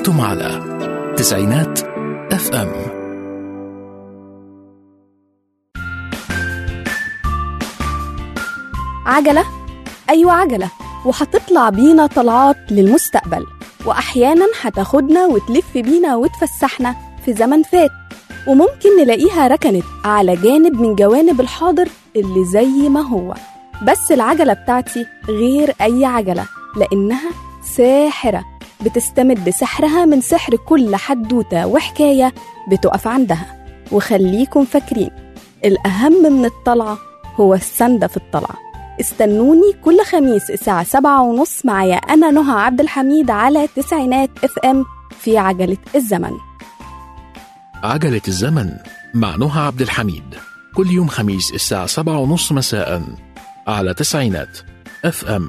أنتم على تسعينات اف ام عجلة؟ أيوة عجلة وهتطلع بينا طلعات للمستقبل وأحيانا هتاخدنا وتلف بينا وتفسحنا في زمن فات وممكن نلاقيها ركنت على جانب من جوانب الحاضر اللي زي ما هو بس العجلة بتاعتي غير أي عجلة لأنها ساحرة بتستمد سحرها من سحر كل حدوتة وحكاية بتقف عندها وخليكم فاكرين الأهم من الطلعة هو السندة في الطلعة استنوني كل خميس الساعة سبعة ونص معايا أنا نهى عبد الحميد على تسعينات اف ام في عجلة الزمن عجلة الزمن مع نهى عبد الحميد كل يوم خميس الساعة سبعة ونص مساء على تسعينات اف ام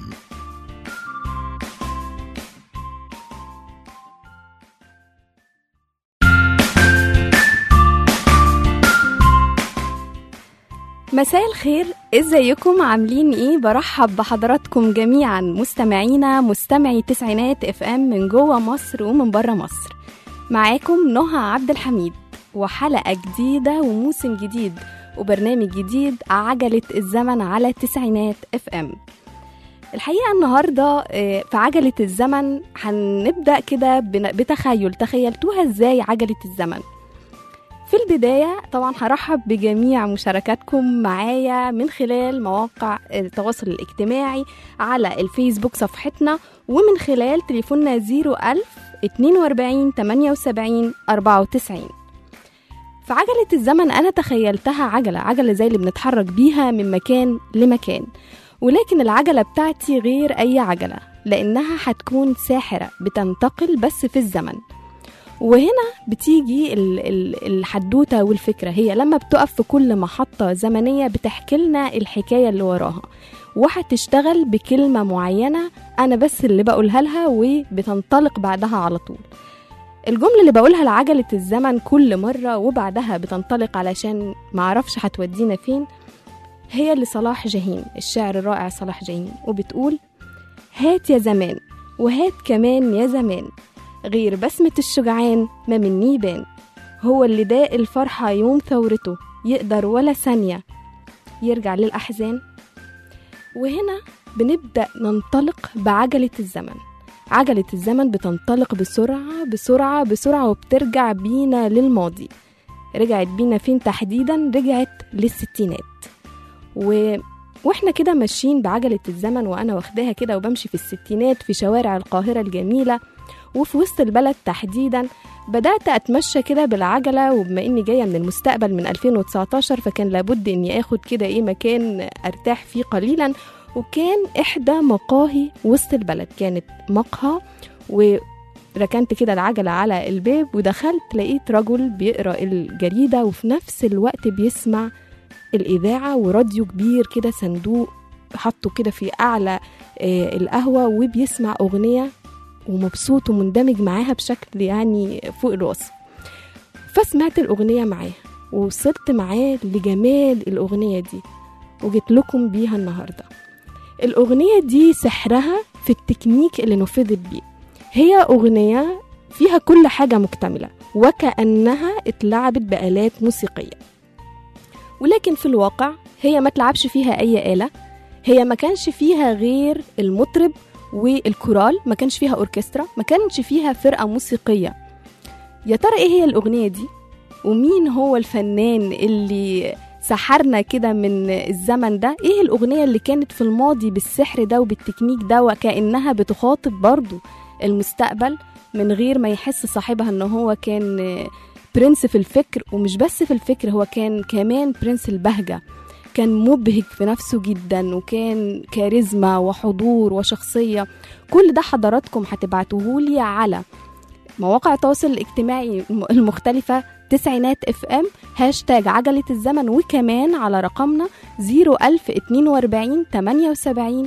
مساء الخير ازيكم عاملين ايه برحب بحضراتكم جميعا مستمعينا مستمعي تسعينات اف ام من جوه مصر ومن بره مصر معاكم نهى عبد الحميد وحلقة جديدة وموسم جديد وبرنامج جديد عجلة الزمن على تسعينات اف ام الحقيقة النهاردة آه، في عجلة الزمن هنبدأ كده بن- بتخيل تخيلتوها ازاي عجلة الزمن في البداية طبعا هرحب بجميع مشاركاتكم معايا من خلال مواقع التواصل الاجتماعي على الفيسبوك صفحتنا ومن خلال تليفوننا 01000 42 78 94 في عجلة الزمن أنا تخيلتها عجلة عجلة زي اللي بنتحرك بيها من مكان لمكان ولكن العجلة بتاعتي غير أي عجلة لأنها هتكون ساحرة بتنتقل بس في الزمن وهنا بتيجي ال- ال- الحدوته والفكره هي لما بتقف في كل محطه زمنيه بتحكي لنا الحكايه اللي وراها وهتشتغل بكلمه معينه انا بس اللي بقولها لها وبتنطلق بعدها على طول الجملة اللي بقولها لعجلة الزمن كل مرة وبعدها بتنطلق علشان معرفش هتودينا فين هي لصلاح جاهين الشاعر الرائع صلاح جاهين وبتقول هات يا زمان وهات كمان يا زمان غير بسمة الشجعان ما مني بان هو اللي داق الفرحة يوم ثورته يقدر ولا ثانية يرجع للأحزان وهنا بنبدأ ننطلق بعجلة الزمن عجلة الزمن بتنطلق بسرعة بسرعة بسرعة وبترجع بينا للماضي رجعت بينا فين تحديدا رجعت للستينات و... واحنا كده ماشيين بعجلة الزمن وانا واخداها كده وبمشي في الستينات في شوارع القاهرة الجميلة وفي وسط البلد تحديدا بدأت أتمشى كده بالعجلة وبما إني جاية من المستقبل من 2019 فكان لابد إني آخد كده إيه مكان أرتاح فيه قليلا وكان إحدى مقاهي وسط البلد كانت مقهى وركنت كده العجلة على الباب ودخلت لقيت رجل بيقرأ الجريدة وفي نفس الوقت بيسمع الإذاعة وراديو كبير كده صندوق حطه كده في أعلى آه، القهوة وبيسمع أغنية ومبسوط ومندمج معاها بشكل يعني فوق الوصف فسمعت الأغنية معاه ووصلت معاه لجمال الأغنية دي وجيت لكم بيها النهاردة الأغنية دي سحرها في التكنيك اللي نفذت بيه هي أغنية فيها كل حاجة مكتملة وكأنها اتلعبت بآلات موسيقية ولكن في الواقع هي ما تلعبش فيها أي آلة هي ما كانش فيها غير المطرب والكورال ما كانش فيها اوركسترا ما كانش فيها فرقه موسيقيه يا ترى ايه هي الاغنيه دي ومين هو الفنان اللي سحرنا كده من الزمن ده ايه الاغنيه اللي كانت في الماضي بالسحر ده وبالتكنيك ده وكانها بتخاطب برضو المستقبل من غير ما يحس صاحبها ان هو كان برنس في الفكر ومش بس في الفكر هو كان كمان برنس البهجه كان مبهج في نفسه جدا وكان كاريزما وحضور وشخصية كل ده حضراتكم هتبعتوهولي على مواقع التواصل الاجتماعي الم- المختلفة تسعينات اف ام هاشتاج عجلة الزمن وكمان على رقمنا 01042 78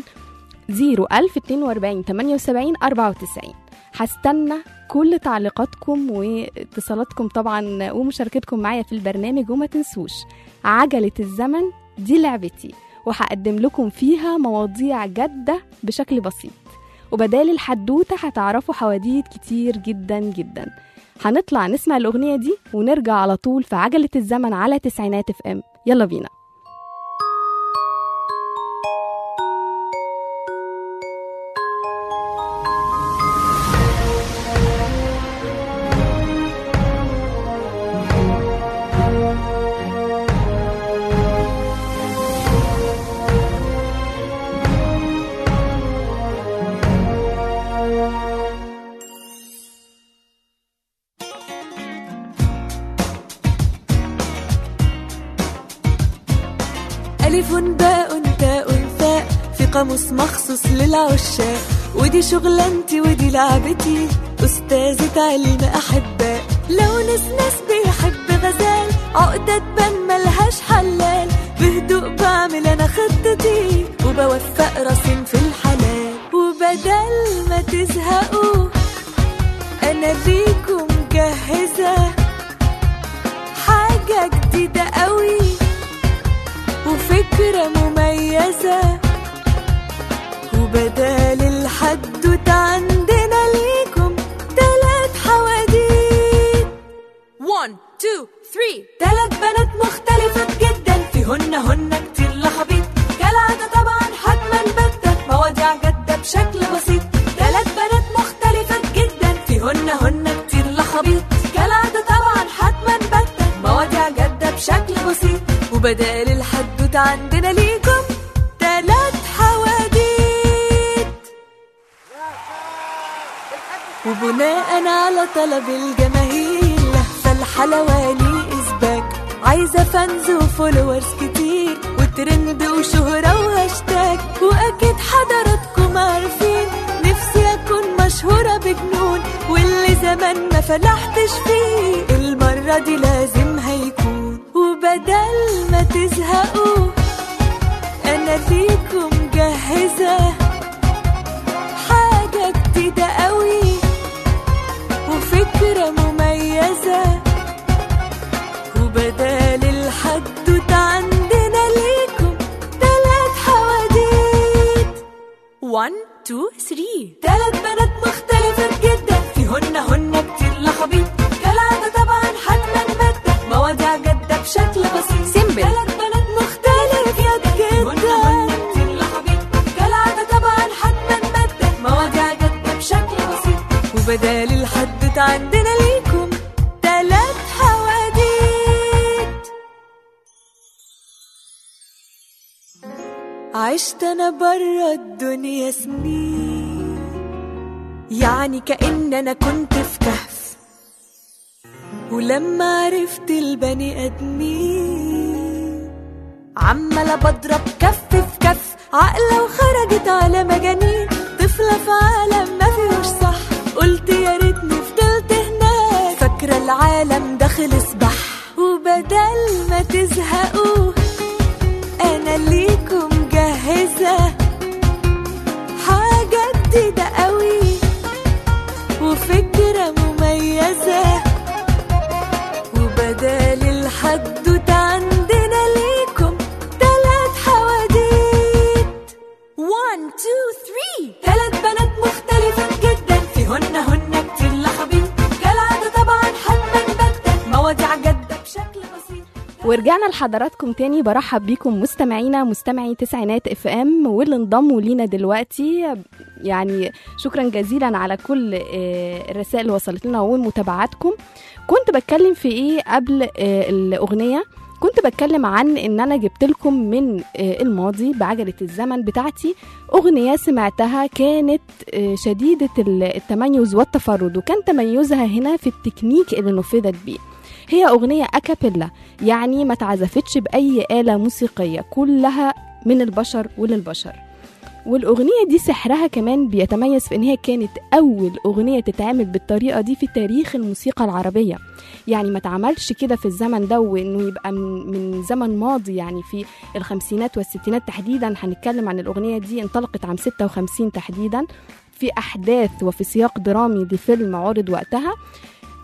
01042 78 94 هستنى كل تعليقاتكم واتصالاتكم طبعا ومشاركتكم معايا في البرنامج وما تنسوش عجلة الزمن دي لعبتي وهقدم لكم فيها مواضيع جادة بشكل بسيط وبدال الحدوتة هتعرفوا حواديت كتير جدا جدا هنطلع نسمع الأغنية دي ونرجع على طول في عجلة الزمن على تسعينات اف ام يلا بينا ألف باء تاء ثاء في قاموس مخصوص للعشاق ودي شغلانتي ودي لعبتي أستاذة علم أحباء لو نسنس بيحب غزال عقدة تبان ملهاش حلال بهدوء بعمل أنا خطتي وبوفق راسين في الحلال وبدل ما تزهقوا أنا ليكم مجهزة حاجة جديدة قوي وفكرة مميزة وبدال الحدوتة عندنا ليكم تلات حواديت 1 2 3 تلات بنات مختلفات جدا فيهن هن كتير لخبيط كالعادة طبعا حتما بدت مواضيع جادة بشكل بسيط تلات بنات مختلفات جدا فيهن هن كتير لخبيط كالعادة طبعا حتما بدت مواضيع جادة بشكل بسيط وبدال الحدوتة عندنا ليكم تلات حواديت وبناء على طلب الجماهير لهفة الحلواني إثبات عايزة فانز وفولورز كتير وترند وشهرة وهاشتاج وأكيد حضراتكم عارفين نفسي أكون مشهورة بجنون واللي زمان ما فلحتش فيه المرة دي لازم هيكون وبدل ما تزهقوا أنا ليكم جاهزة حاجة جديدة قوي وفكرة مميزة وبدال الحدوتة عندنا ليكم تلات حواديت 1 2 3 تلات بنات مختلفات جدا فيهن هن كتير لخبيط كالعادة طبعا حتما بدت مواضيع جادة بشكل بسيط سيمبل. تلات بنات مختلفات جدا هن كتير لخبيط كالعادة طبعا حتما بدت مواضيع جادة بشكل بسيط وبدال الحدوتة عندنا ليكم تلات حواديت عشت انا برا الدنيا سنين يعني كأن انا كنت في كهف ولما عرفت البني ادمين عمالة بضرب كف في كف عقلة وخرجت على مجانين طفلة في عالم ما فيهوش صح قلت يا ريتني فضلت هناك فاكرة العالم ده خلص بح وبدل ما تزهقوا انا ليكم جاهزة حاجة جديدة قوي وفكرة مميزة وبدال الحدوتة عندنا ليكم تلات حواديت 1 2 3 تلات بنات مختلفات جدا فيهن هن كتير لخبيط كالعادة طبعا حتما بدت مواضيع جادة بشكل بسيط ورجعنا لحضراتكم تاني برحب بيكم مستمعينا مستمعي تسعينات اف ام واللي انضموا لينا دلوقتي يعني شكرا جزيلا على كل آه، الرسائل اللي وصلت لنا ومتابعاتكم كنت بتكلم في ايه قبل آه، الاغنيه كنت بتكلم عن ان انا جبت لكم من آه، الماضي بعجله الزمن بتاعتي اغنيه سمعتها كانت آه، شديده التميز والتفرد وكان تميزها هنا في التكنيك اللي نفذت بيه هي أغنية أكابيلا يعني ما اتعزفتش بأي آلة موسيقية كلها من البشر وللبشر والأغنية دي سحرها كمان بيتميز في إن هي كانت أول أغنية تتعمل بالطريقة دي في تاريخ الموسيقى العربية يعني ما اتعملش كده في الزمن ده وإنه يبقى من, من زمن ماضي يعني في الخمسينات والستينات تحديدا هنتكلم عن الأغنية دي انطلقت عام 56 تحديدا في أحداث وفي سياق درامي لفيلم عرض وقتها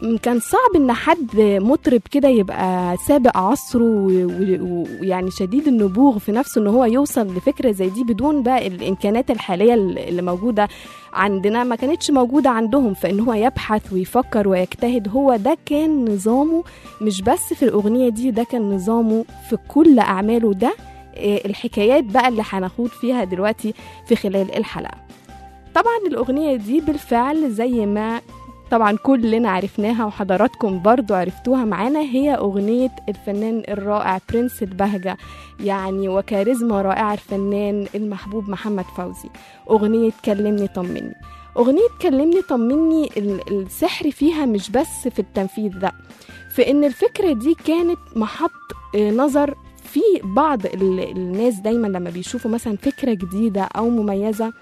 م- كان صعب ان حد مطرب كده يبقى سابق عصره و- و- ويعني شديد النبوغ في نفسه ان هو يوصل لفكره زي دي بدون بقى الامكانات الحاليه اللي موجوده عندنا ما كانتش موجوده عندهم فان هو يبحث ويفكر ويجتهد هو ده كان نظامه مش بس في الاغنيه دي ده كان نظامه في كل اعماله ده آه، الحكايات بقى اللي هنخوض فيها دلوقتي في خلال الحلقه طبعا الاغنيه دي بالفعل زي ما طبعا كلنا عرفناها وحضراتكم برضو عرفتوها معانا هي أغنية الفنان الرائع برنس البهجة يعني وكاريزما رائعة الفنان المحبوب محمد فوزي أغنية كلمني طمني أغنية كلمني طمني ال- السحر فيها مش بس في التنفيذ ده في إن الفكرة دي كانت محط آه، نظر في بعض ال- الناس دايما لما بيشوفوا مثلا فكرة جديدة أو مميزة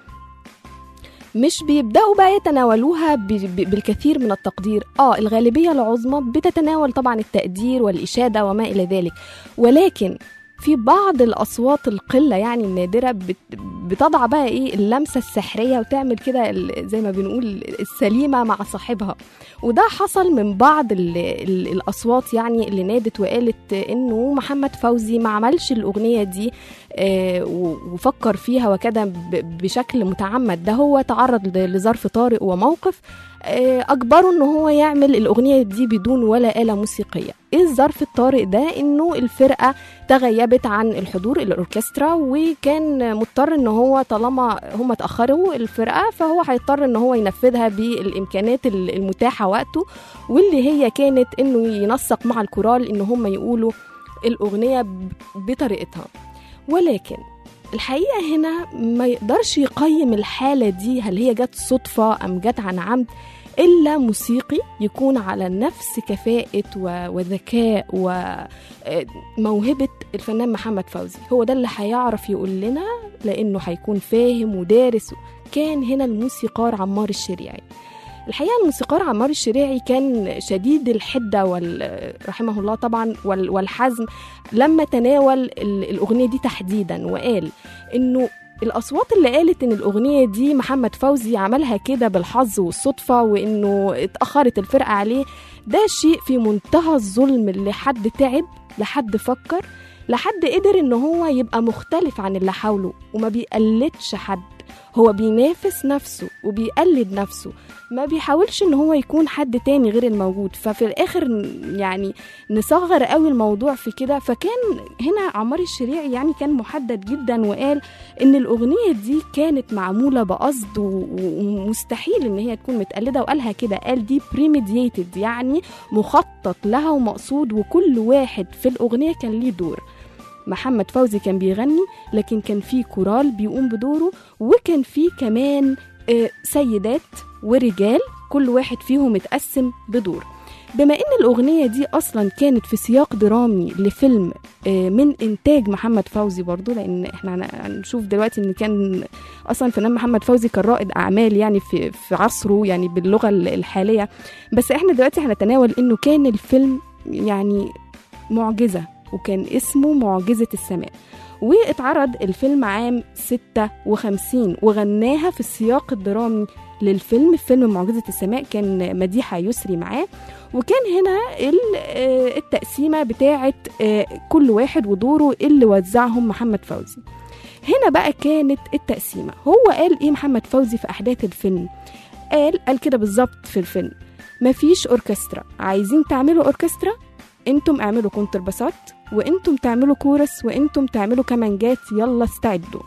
مش بيبدأوا بقى يتناولوها ب- ب- بالكثير من التقدير اه الغالبية العظمى بتتناول طبعا التقدير والإشادة وما إلى ذلك ولكن في بعض الأصوات القلة يعني النادرة بت- بتضع بقى إيه اللمسة السحرية وتعمل كده ال- زي ما بنقول السليمة مع صاحبها وده حصل من بعض ال ال الأصوات يعني اللي نادت وقالت إنه محمد فوزي ما عملش الأغنية دي آه، و- وفكر فيها وكده ب- بشكل متعمد ده هو تعرض ل- لظرف طارئ وموقف آه، أجبره إن هو يعمل الأغنية دي بدون ولا آلة موسيقية إيه الظرف الطارئ ده إنه الفرقة تغيبت عن الحضور الأوركسترا وكان مضطر إن هو طالما هم اتأخروا الفرقة فهو هيضطر إن هو ينفذها بالإمكانات ال- المتاحة وقته واللي هي كانت إنه ينسق مع الكورال إن هم يقولوا الأغنية ب- بطريقتها ولكن الحقيقة هنا ما يقدرش يقيم الحالة دي هل هي جت صدفة أم جت عن عمد إلا موسيقي يكون على نفس كفاءة و- وذكاء وموهبة الفنان محمد فوزي هو ده اللي هيعرف يقول لنا لأنه هيكون فاهم ودارس كان هنا الموسيقار عمار الشريعي الحقيقة الموسيقار عمار الشريعي كان شديد الحدة وال... رحمه الله طبعا وال... والحزم لما تناول ال- الأغنية دي تحديدا وقال إنه الأصوات اللي قالت إن الأغنية دي محمد فوزي عملها كده بالحظ والصدفة وإنه اتأخرت الفرقة عليه ده شيء في منتهى الظلم اللي حد تعب لحد فكر لحد قدر إن هو يبقى مختلف عن اللي حوله وما بيقلدش حد هو بينافس نفسه وبيقلد نفسه ما بيحاولش ان هو يكون حد تاني غير الموجود ففي الاخر ن- يعني نصغر قوي الموضوع في كده فكان هنا عمار الشريعي يعني كان محدد جدا وقال ان الاغنيه دي كانت معموله بقصد و- ومستحيل ان هي تكون متقلده وقالها كده قال دي بريميديتد يعني مخطط لها ومقصود وكل واحد في الاغنيه كان ليه دور محمد فوزي كان بيغني لكن كان في كورال بيقوم بدوره وكان في كمان آه، سيدات ورجال كل واحد فيهم اتقسم بدور بما ان الاغنيه دي اصلا كانت في سياق درامي لفيلم آه، من انتاج محمد فوزي برضو لان احنا هن- هنشوف دلوقتي ان كان اصلا الفنان محمد فوزي كان رائد اعمال يعني في في عصره يعني باللغه ال- الحاليه بس احنا دلوقتي هنتناول انه كان الفيلم يعني معجزه وكان اسمه معجزه السماء واتعرض الفيلم عام 56 وغناها في السياق الدرامي للفيلم فيلم معجزة السماء كان مديحة يسري معاه وكان هنا ال- آه، التقسيمة بتاعة آه، كل واحد ودوره اللي وزعهم محمد فوزي هنا بقى كانت التقسيمة هو قال ايه محمد فوزي في أحداث الفيلم قال قال كده بالظبط في الفيلم مفيش أوركسترا عايزين تعملوا أوركسترا انتم اعملوا كونترباسات وانتم تعملوا كورس وانتم تعملوا كمانجات يلا استعدوا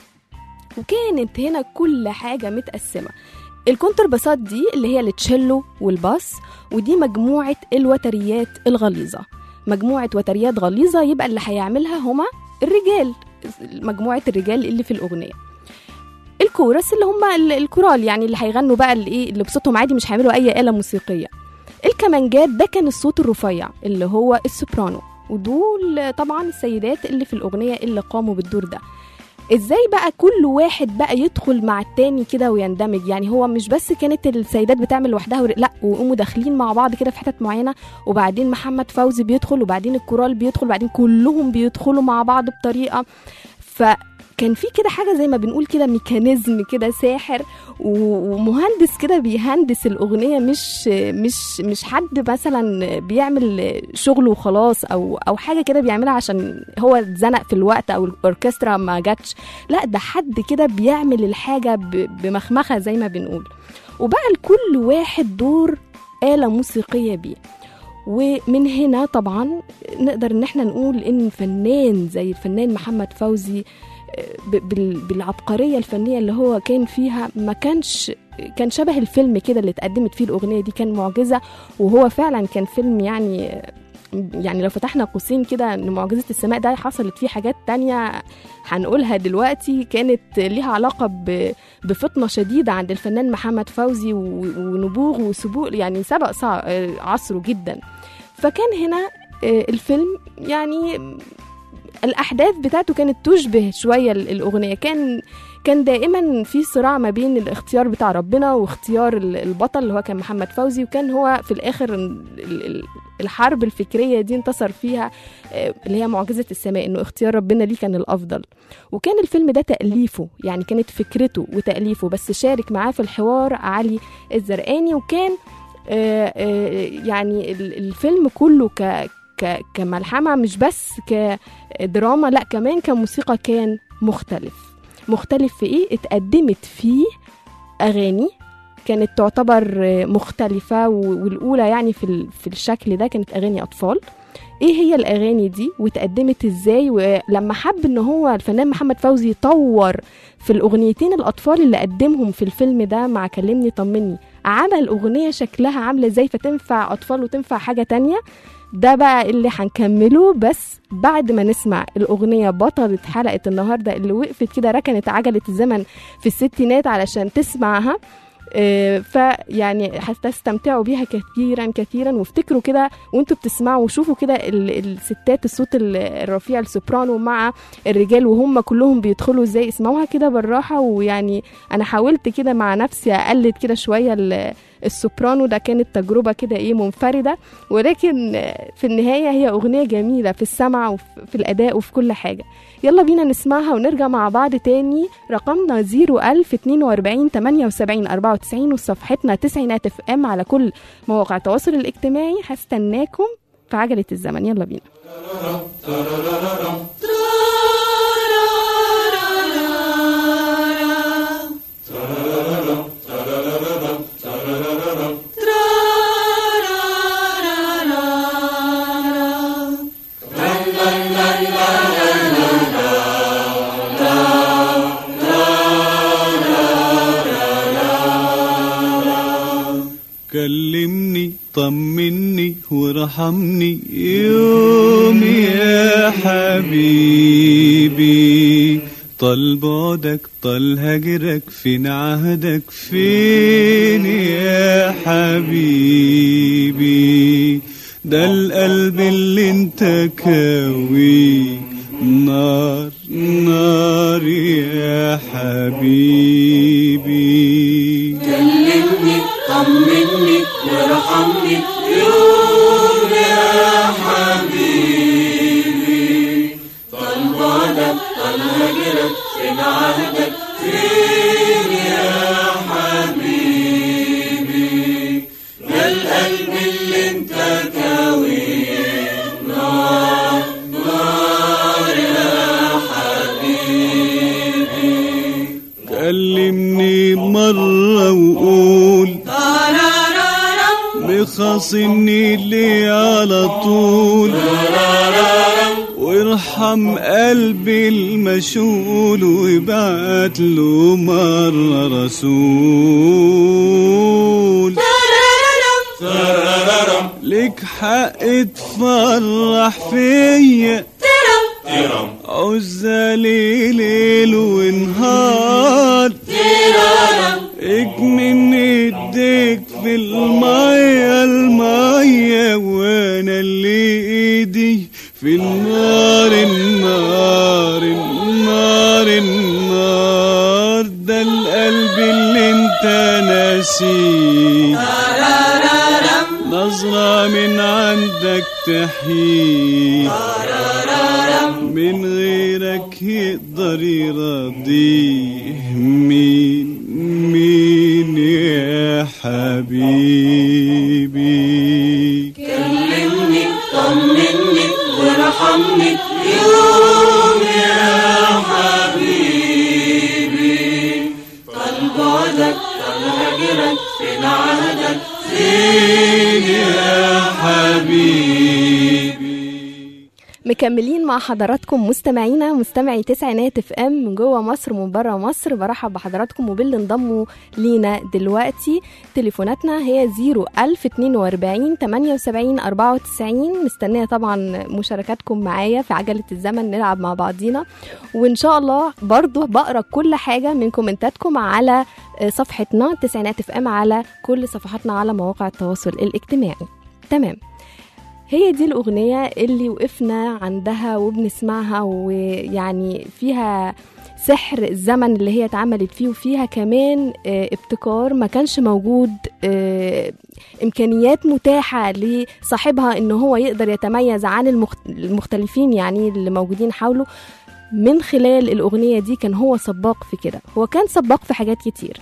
وكانت هنا كل حاجة متقسمة الكونترباسات دي اللي هي التشيلو والباس ودي مجموعة الوتريات الغليظة مجموعة وتريات غليظة يبقى اللي هيعملها هما الرجال مجموعة الرجال اللي في الأغنية الكورس اللي هم ال- الكورال يعني اللي هيغنوا بقى اللي ايه اللي بصوتهم عادي مش هيعملوا اي آلة موسيقية الكمانجات ده كان الصوت الرفيع اللي هو السوبرانو ودول طبعا السيدات اللي في الأغنية اللي قاموا بالدور ده ازاي بقى كل واحد بقى يدخل مع التاني كده ويندمج يعني هو مش بس كانت السيدات بتعمل لوحدها ور... لا ويقوموا داخلين مع بعض كده في حتت معينه وبعدين محمد فوزي بيدخل وبعدين الكورال بيدخل وبعدين كلهم بيدخلوا مع بعض بطريقه ف كان في كده حاجه زي ما بنقول كده ميكانيزم كده ساحر و- ومهندس كده بيهندس الاغنيه مش مش مش حد مثلا بيعمل شغله وخلاص او او حاجه كده بيعملها عشان هو اتزنق في الوقت او الاوركسترا ما جاتش لا ده حد كده بيعمل الحاجه ب- بمخمخه زي ما بنقول وبقى لكل واحد دور آلة موسيقية بيه ومن هنا طبعا نقدر ان احنا نقول ان فنان زي الفنان محمد فوزي آه، ب- بال- بالعبقرية الفنية اللي هو كان فيها ما كانش كان شبه الفيلم كده اللي اتقدمت فيه الأغنية دي كان معجزة وهو فعلا كان فيلم يعني يعني لو فتحنا قوسين كده ان معجزة السماء ده حصلت فيه حاجات تانية هنقولها دلوقتي كانت ليها علاقة ب- بفطنة شديدة عند الفنان محمد فوزي و- ونبوغ وسبوق يعني سبق صع- آه، عصره جدا فكان هنا آه، الفيلم يعني الأحداث بتاعته كانت تشبه شوية ال- الأغنية كان كان دائما في صراع ما بين الاختيار بتاع ربنا واختيار ال- البطل اللي هو كان محمد فوزي وكان هو في الآخر ال- ال- الحرب الفكرية دي انتصر فيها آه، اللي هي معجزة السماء انه اختيار ربنا ليه كان الافضل وكان الفيلم ده تأليفه يعني كانت فكرته وتأليفه بس شارك معاه في الحوار علي الزرقاني وكان آه، آه، يعني ال- الفيلم كله ك ك كملحمة مش بس كدراما لا كمان كموسيقى كان مختلف مختلف في ايه اتقدمت فيه اغاني كانت تعتبر آه، مختلفة و- والأولى يعني في, ال- في الشكل ده كانت أغاني أطفال ايه هي الاغاني دي واتقدمت ازاي ولما حب ان هو الفنان محمد فوزي يطور في الاغنيتين الاطفال اللي قدمهم في الفيلم ده مع كلمني طمني عمل اغنيه شكلها عامله ازاي فتنفع اطفال وتنفع حاجه تانية ده بقى اللي هنكمله بس بعد ما نسمع الأغنية بطلة حلقة النهاردة اللي وقفت كده ركنت عجلة الزمن في الستينات علشان تسمعها آه، فيعني هتستمتعوا بيها كثيرا كثيرا وافتكروا كده وانتوا بتسمعوا وشوفوا كده ال- الستات الصوت ال- الرفيع السوبرانو مع الرجال وهم كلهم بيدخلوا ازاي اسمعوها كده بالراحة ويعني انا حاولت كده مع نفسي اقلد كده شوية ال- السوبرانو ده كانت تجربة كده ايه منفردة ولكن آه، في النهاية هي اغنية جميلة في السمع وفي في الاداء وفي كل حاجة يلا بينا نسمعها ونرجع مع بعض تاني رقمنا 01042 78 94 وصفحتنا تسعينات اف ام على كل مواقع التواصل الاجتماعي هستناكم في عجلة الزمن يلا بينا كلمني طمني وارحمني يوم يا حبيبي طال بعدك طال هجرك فين عهدك فين يا حبيبي ده القلب اللي انت كاوي نار نار يا حبيبي كلمني طمني وارحمني يوم يا حبيبي طال بعدك طال هجرك فين عهدك فين يا حبيبي ده القلب اللي انت كاويه نار نار يا حبيبي كلمني مرة وقول مخاصمني ليه على طول وارحم قلبي المشغول وابعت له مرة رسول لك حق تفرح فيا عزالي ليل ونهار اجمن ايديك في المية المية وانا اللي ايدي في النار النار النار النار ده القلب اللي انت ناسيه نظرة من عندك تحيي من غيرك قلبك يقدر يرضيه مين مين يا حبيبي كلمني طمني وارحمني يوم يا حبيبي طال بعدك طال هجرك فين عهدك فين يا حبيبي مكملين مع حضراتكم مستمعينا مستمعي تسعينات اف ام من جوه مصر ومن بره مصر برحب بحضراتكم وباللي انضموا لينا دلوقتي تليفوناتنا هي 01042 78 94 مستنيه طبعا مشاركاتكم معايا في عجله الزمن نلعب مع بعضينا وان شاء الله برضو بقرا كل حاجه من كومنتاتكم على صفحتنا تسعينات اف ام على كل صفحاتنا على مواقع التواصل الاجتماعي تمام هي دي الأغنية اللي وقفنا عندها وبنسمعها ويعني فيها سحر الزمن اللي هي اتعملت فيه وفيها كمان آه، ابتكار ما كانش موجود آه، إمكانيات متاحة لصاحبها إن هو يقدر يتميز عن المخت- المختلفين يعني اللي موجودين حوله من خلال الأغنية دي كان هو سباق في كده هو كان سباق في حاجات كتير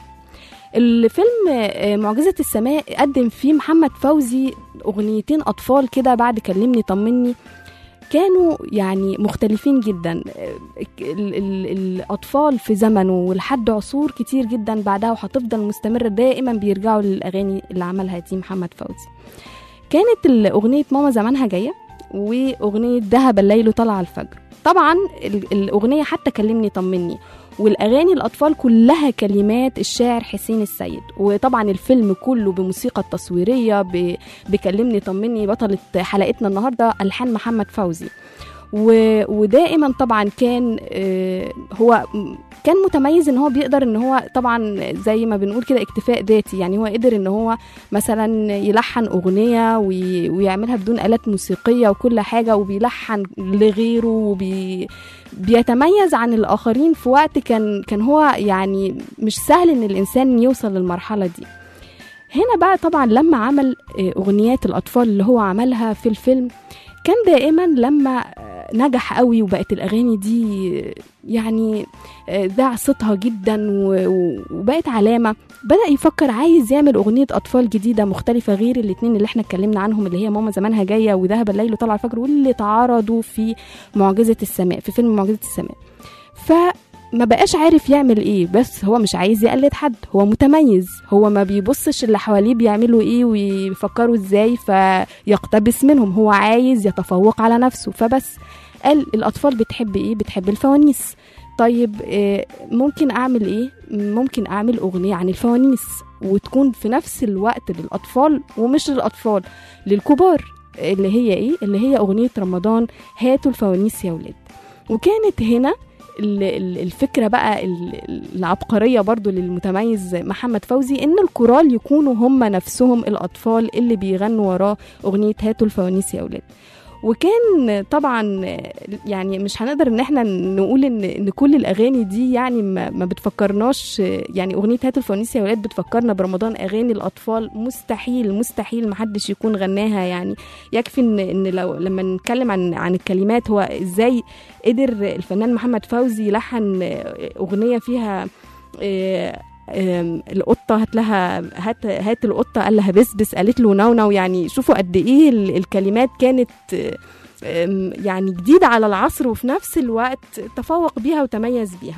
الفيلم آه، معجزة السماء قدم فيه محمد فوزي أغنيتين أطفال كده بعد كلمني طمني كانوا يعني مختلفين جدا آه، ال- ال- الأطفال في زمنه ولحد عصور كتير جدا بعدها وهتفضل مستمرة دائما بيرجعوا للأغاني اللي عملها دي محمد فوزي كانت الأغنية ماما زمانها جاية وأغنية ذهب الليل طلع الفجر طبعا ال- الأغنية حتى كلمني طمني والاغاني الاطفال كلها كلمات الشاعر حسين السيد وطبعا الفيلم كله بموسيقى التصويريه ب- بكلمني طمني بطله حلقتنا النهارده الحان محمد فوزي و... ودائما طبعا كان آه، هو م- كان متميز ان هو بيقدر ان هو طبعا زي ما بنقول كده اكتفاء ذاتي يعني هو قدر ان هو مثلا يلحن اغنيه وي... ويعملها بدون الات موسيقيه وكل حاجه وبيلحن لغيره وبي بيتميز عن الاخرين في وقت كان كان هو يعني مش سهل ان الانسان يوصل للمرحله دي هنا بقى طبعا لما عمل آه، اغنيات الاطفال اللي هو عملها في الفيلم كان دائما لما آه، نجح قوي وبقت الاغاني دي آه، يعني آه، ذاع صوتها جدا و- و- وبقت علامه بدا يفكر عايز يعمل اغنيه اطفال جديده مختلفه غير الاتنين اللي احنا اتكلمنا عنهم اللي هي ماما زمانها جايه وذهب الليل وطلع الفجر واللي تعارضوا في معجزه السماء في فيلم معجزه السماء فما بقاش عارف يعمل ايه بس هو مش عايز يقلد حد هو متميز هو ما بيبصش اللي حواليه بيعملوا ايه ويفكروا ازاي فيقتبس منهم هو عايز يتفوق على نفسه فبس قال الاطفال بتحب ايه بتحب الفوانيس طيب آه، ممكن اعمل ايه ممكن اعمل اغنيه عن الفوانيس وتكون في نفس الوقت للاطفال ومش للاطفال للكبار اللي هي ايه اللي هي اغنيه رمضان هاتوا الفوانيس يا ولاد وكانت هنا ال- ال- الفكره بقى ال- العبقريه برضو للمتميز محمد فوزي ان الكورال يكونوا هم نفسهم الاطفال اللي بيغنوا وراه اغنيه هاتوا الفوانيس يا اولاد وكان طبعا يعني مش هنقدر ان احنا نقول ان ان كل الاغاني دي يعني ما, ما بتفكرناش يعني اغنيه هاتوا الفوانيس يا ولاد بتفكرنا برمضان اغاني الاطفال مستحيل مستحيل محدش يكون غناها يعني يكفي ان ان لو لما نتكلم عن عن الكلمات هو ازاي قدر الفنان محمد فوزي يلحن اغنيه فيها آه، آم، القطه هات لها هات هات القطه قال لها بسبس قالت له نونو يعني شوفوا قد ايه ال- الكلمات كانت آه، آم، يعني جديده على العصر وفي نفس الوقت تفوق بيها وتميز بيها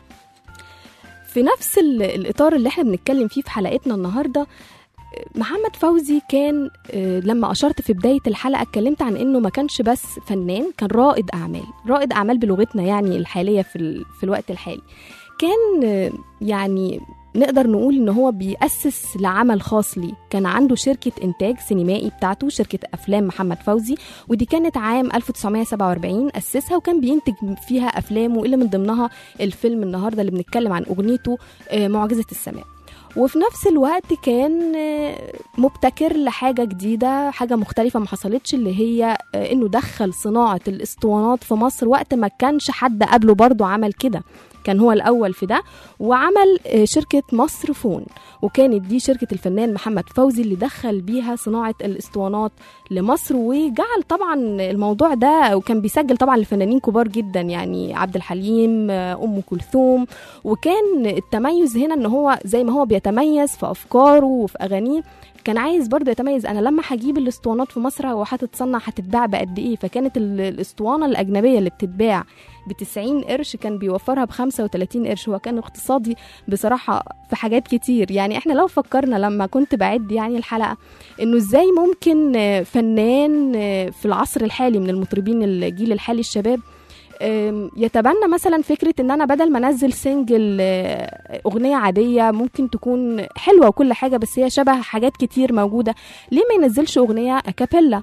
في نفس ال- الاطار اللي احنا بنتكلم فيه في حلقتنا النهارده محمد فوزي كان آه، لما اشرت في بدايه الحلقه اتكلمت عن انه ما كانش بس فنان كان رائد اعمال رائد اعمال بلغتنا يعني الحاليه في ال- في الوقت الحالي كان آه، يعني نقدر نقول ان هو بيأسس لعمل خاص ليه كان عنده شركة انتاج سينمائي بتاعته شركة افلام محمد فوزي ودي كانت عام 1947 اسسها وكان بينتج فيها افلامه اللي من ضمنها الفيلم النهارده اللي بنتكلم عن اغنيته آه، معجزة السماء وفي نفس الوقت كان آه، مبتكر لحاجه جديده حاجه مختلفه ما حصلتش اللي هي آه، انه دخل صناعه الاسطوانات في مصر وقت ما كانش حد قبله برضه عمل كده كان هو الأول في ده وعمل آه، شركة مصر فون وكانت دي شركة الفنان محمد فوزي اللي دخل بيها صناعة الاسطوانات لمصر وجعل طبعا الموضوع ده وكان بيسجل طبعا لفنانين كبار جدا يعني عبد الحليم آه، ام كلثوم وكان التميز هنا ان هو زي ما هو بيتميز في افكاره وفي اغانيه كان عايز برضه يتميز انا لما هجيب الاسطوانات في مصر وهتتصنع هتتباع بقد ايه فكانت ال- الاسطوانه الاجنبيه اللي بتتباع ب 90 قرش كان بيوفرها ب 35 قرش هو كان اقتصادي بصراحه في حاجات كتير يعني احنا لو فكرنا لما كنت بعد يعني الحلقه انه ازاي ممكن آه، فنان آه، في العصر الحالي من المطربين الجيل الحالي الشباب آم، يتبنى مثلا فكره ان انا بدل ما انزل سنجل آه، اغنيه عاديه ممكن تكون حلوه وكل حاجه بس هي شبه حاجات كتير موجوده ليه ما ينزلش اغنيه اكابيلا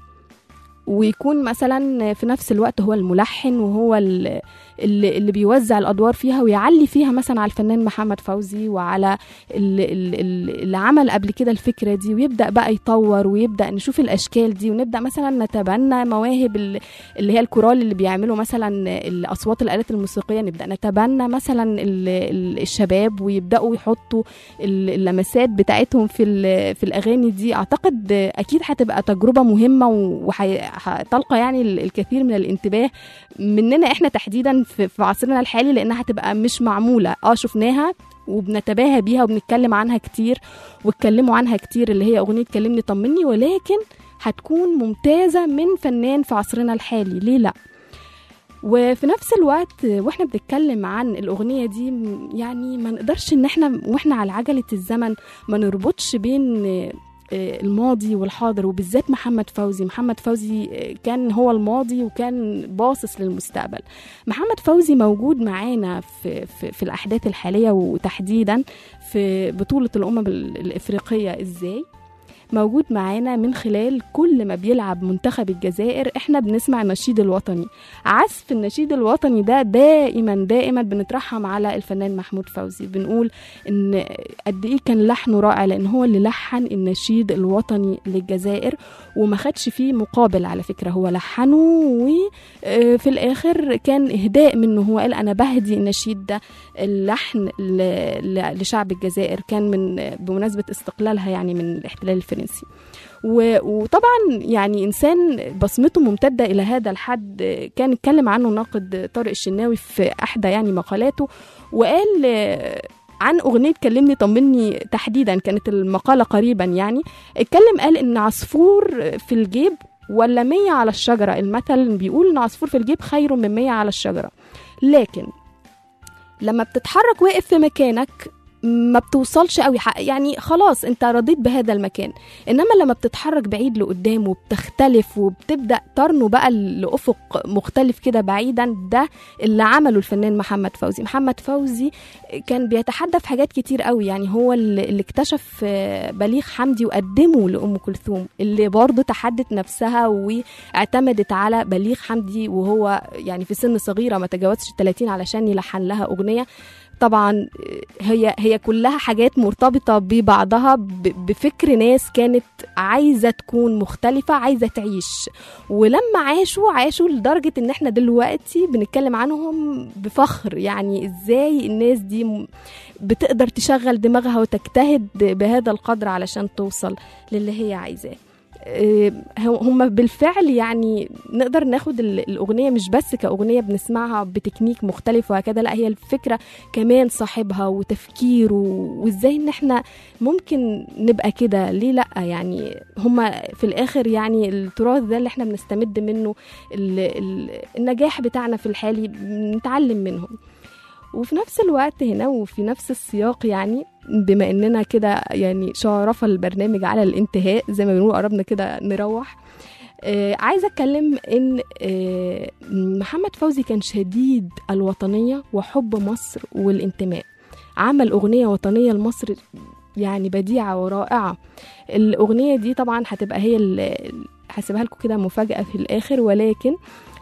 ويكون مثلا في نفس الوقت هو الملحن وهو ال- اللي, اللي بيوزع الادوار فيها ويعلي فيها مثلا على الفنان محمد فوزي وعلى ال- ال- ال- اللي عمل قبل كده الفكره دي ويبدا بقى يطور ويبدا نشوف الاشكال دي ونبدا مثلا نتبنى مواهب ال- اللي هي الكورال اللي بيعملوا مثلا الاصوات الالات الموسيقيه نبدا نتبنى مثلا ال- ال- الشباب ويبداوا يحطوا ال- اللمسات بتاعتهم في ال- في الاغاني دي اعتقد اكيد هتبقى تجربه مهمه وهتلقى يعني ال- الكثير من الانتباه مننا احنا تحديدا في في عصرنا الحالي لانها هتبقى مش معموله اه شفناها وبنتباهى بيها وبنتكلم عنها كتير واتكلموا عنها كتير اللي هي اغنيه كلمني طمني ولكن هتكون ممتازه من فنان في عصرنا الحالي ليه لا وفي نفس الوقت واحنا بنتكلم عن الاغنيه دي م- يعني ما نقدرش ان احنا واحنا على عجله الزمن ما نربطش بين آه، آه، الماضي والحاضر وبالذات محمد فوزي محمد فوزي آه، كان هو الماضي وكان باصص للمستقبل محمد فوزي موجود معانا في, في, في الأحداث الحالية وتحديدا في بطولة الأمم ال- الإفريقية إزاي موجود معانا من خلال كل ما بيلعب منتخب الجزائر احنا بنسمع النشيد الوطني عزف النشيد الوطني ده دائما دائما بنترحم على الفنان محمود فوزي بنقول ان قد ايه كان لحنه رائع لان هو اللي لحن النشيد الوطني للجزائر وما خدش فيه مقابل على فكره هو لحنه وفي الاخر كان اهداء منه هو قال انا بهدي النشيد ده اللحن ل- ل- لشعب الجزائر كان من بمناسبه استقلالها يعني من الاحتلال الفرنسي و- وطبعا يعني انسان بصمته ممتده الى هذا الحد كان اتكلم عنه ناقد طارق الشناوي في احدى يعني مقالاته وقال آه، عن أغنية كلمني طمني تحديدا كانت المقالة قريبا يعني اتكلم قال إن عصفور في الجيب ولا مية على الشجرة المثل بيقول إن عصفور في الجيب خير من مية على الشجرة لكن لما بتتحرك واقف في مكانك ما بتوصلش قوي حق يعني خلاص انت رضيت بهذا المكان انما لما بتتحرك بعيد لقدام وبتختلف وبتبدا ترنو بقى لافق مختلف كده بعيدا ده اللي عمله الفنان محمد فوزي محمد فوزي كان بيتحدى في حاجات كتير قوي يعني هو اللي اللي اكتشف آه، بليغ حمدي وقدمه لام كلثوم اللي برضه تحدت نفسها واعتمدت على بليغ حمدي وهو يعني في سن صغيره ما تجاوزش 30 علشان يلحن لها اغنيه طبعا هي هي كلها حاجات مرتبطه ببعضها ب- بفكر ناس كانت عايزه تكون مختلفه عايزه تعيش ولما عاشوا عاشوا لدرجه ان احنا دلوقتي بنتكلم عنهم بفخر يعني ازاي الناس دي م- بتقدر تشغل دماغها وتجتهد بهذا القدر علشان توصل للي هي عايزاه آه، هم بالفعل يعني نقدر ناخد ال- الأغنية مش بس كأغنية بنسمعها بتكنيك مختلف وهكذا لا هي الفكرة كمان صاحبها وتفكيره وازاي ان احنا ممكن نبقى كده ليه لا يعني هم في الاخر يعني التراث ده اللي احنا بنستمد منه ال ال النجاح بتاعنا في الحالي بنتعلم منهم وفي نفس الوقت هنا وفي نفس السياق يعني بما اننا كده يعني شرف البرنامج على الانتهاء زي ما بنقول قربنا كده نروح آه عايزه اتكلم ان آه محمد فوزي كان شديد الوطنيه وحب مصر والانتماء عمل اغنيه وطنيه لمصر يعني بديعه ورائعه الاغنيه دي طبعا هتبقى هي ال- هسيبها لكم كده مفاجاه في الاخر ولكن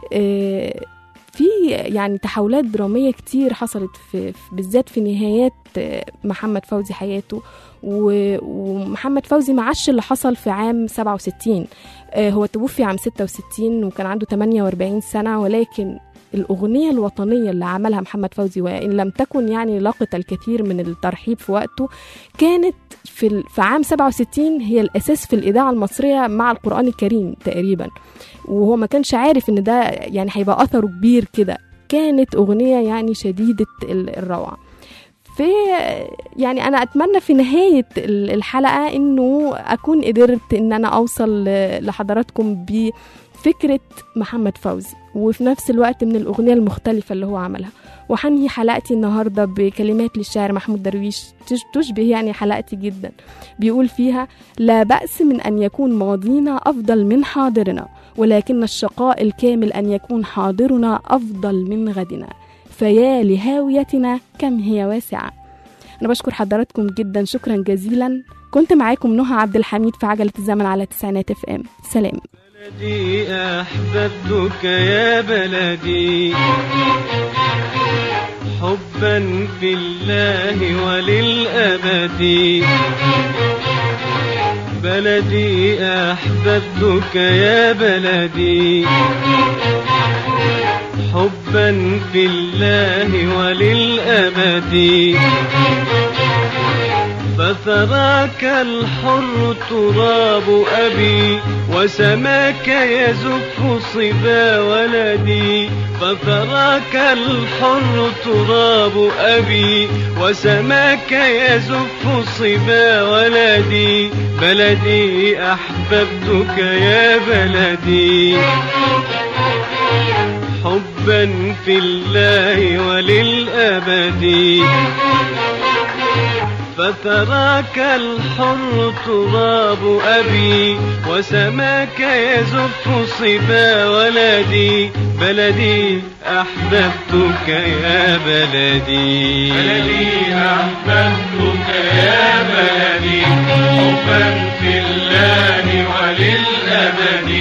آه في يعني تحولات درامية كتير حصلت في في- بالذات في نهايات آه، محمد فوزي حياته و- ومحمد فوزي معاش اللي حصل في عام 67 آه، هو توفي عام 66 وكان عنده 48 سنة ولكن الأغنية الوطنية اللي عملها محمد فوزي وإن لم تكن يعني لاقت الكثير من الترحيب في وقته كانت في, ال- في عام 67 هي الأساس في الإذاعة المصرية مع القرآن الكريم تقريبا وهو ما كانش عارف إن ده يعني هيبقى أثره كبير كده كانت أغنية يعني شديدة ال- الروعة في يعني انا اتمنى في نهايه ال- الحلقه انه اكون قدرت ان انا اوصل ل- لحضراتكم بفكره محمد فوزي وفي نفس الوقت من الاغنيه المختلفه اللي هو عملها وحنهي حلقتي النهارده بكلمات للشاعر محمود درويش تش- تشبه يعني حلقتي جدا بيقول فيها لا باس من ان يكون ماضينا افضل من حاضرنا ولكن الشقاء الكامل ان يكون حاضرنا افضل من غدنا فيا لهاويتنا كم هي واسعة أنا بشكر حضراتكم جدا شكرا جزيلا كنت معاكم نهى عبد الحميد في عجلة الزمن على تسعينات اف ام سلام بلدي أحببتك يا بلدي حبا في الله وللأبد بلدي أحببتك يا بلدي حبا في الله وللأبد فثراك الحر تراب أبي وسماك يزف صبا ولدي فثراك الحر تراب أبي وسماك يزف صبا ولدي بلدي أحببتك يا بلدي حبا في الله وللأبد فتراك الحر تراب أبي وسماك يزف صبا ولدي بلدي أحببتك يا بلدي بلدي أحببتك يا بلدي حبا في الله وللأبد